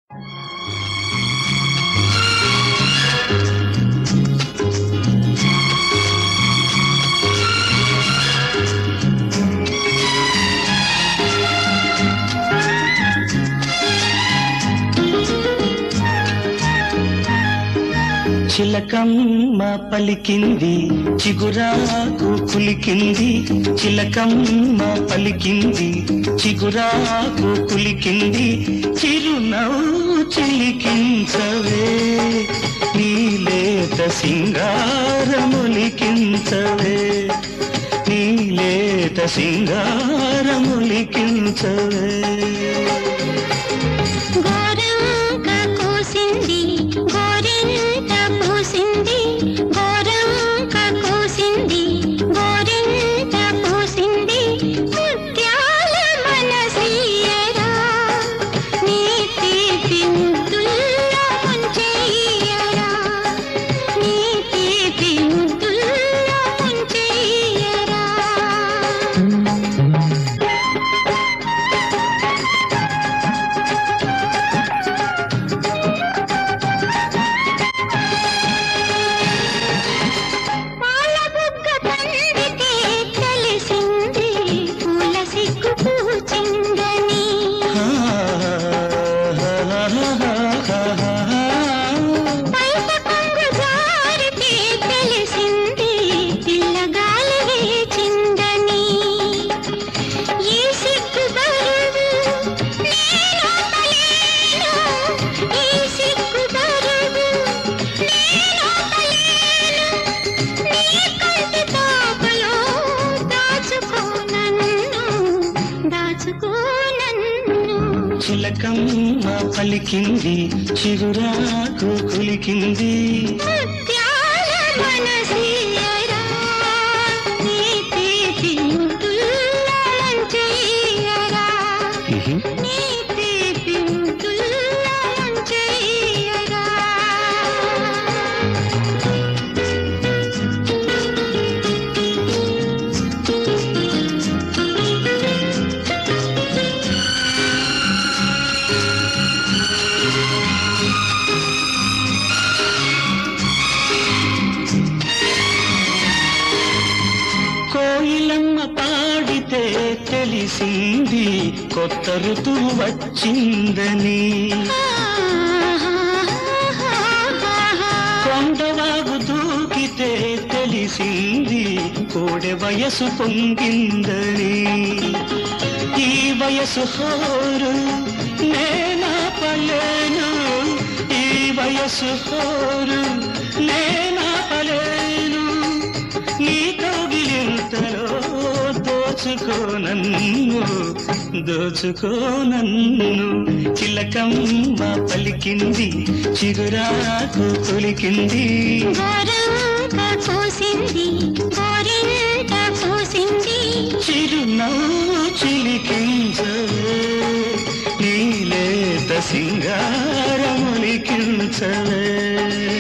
చిలకమ్మ పలికింది చిగురాకు కులికింది చిలకమ్మ పలికింది చిగురాకు కులికింది చిరునవ్వు చిలికించవే నీలేత సింగారములికించవే నీలేత సింగారములికించవే గోరంక కోసింది గోరింట పూసింది గోరంక కోసింది గోరింట పూసింది ముత్యాల మనసీయరా నీ తీపి ముద్దుల్లో ముంచెయ్యరా నీ తీపి ముద్దుల్లో ముంచెయ్యరా పాల బుగ్గ పండితే తెలిసింది పూల సిగ్గు పూచిందని బయట కొంగు జారితే తెలిసింది పిల్లగాలి వేచిందని ఈ సిగ్గు బరువు నేనోపలేను ఈ సిగ్గు బరువు నేనోపలేను నీ కంటి తాపలో దాచుకో నన్ను దాచుకో నన్ను చిలకమ్మ పలికింది చిగురాకు కులికింది ముత్యాల మనసీయరా నీ తీపి ముద్దుల్లో ముంచెయ్యరా నీ తీపి ముద్దుల్లో ముంచెయ్యరా కోయిలమ్మ పాడితే తెలిసింది కొత్త ఋతువు వచ్చిందని కొండవాగు దూకితే తెలిసింది కోడె వయసు పొంగిందని ఈ వయసు హోరు నేనా పలేను ఈ వయసు హోరు నేనా పలేను నీ కౌగిలింతలో దోచుకో నన్ను దోచుకో నన్ను చిలకమ్మ పలికింది చిగురాకు కొలికింది గోరంక కోసింది గోరింట పూసింది చిరునవ్వు చిలికించవే నీలేత సింగారములికించవే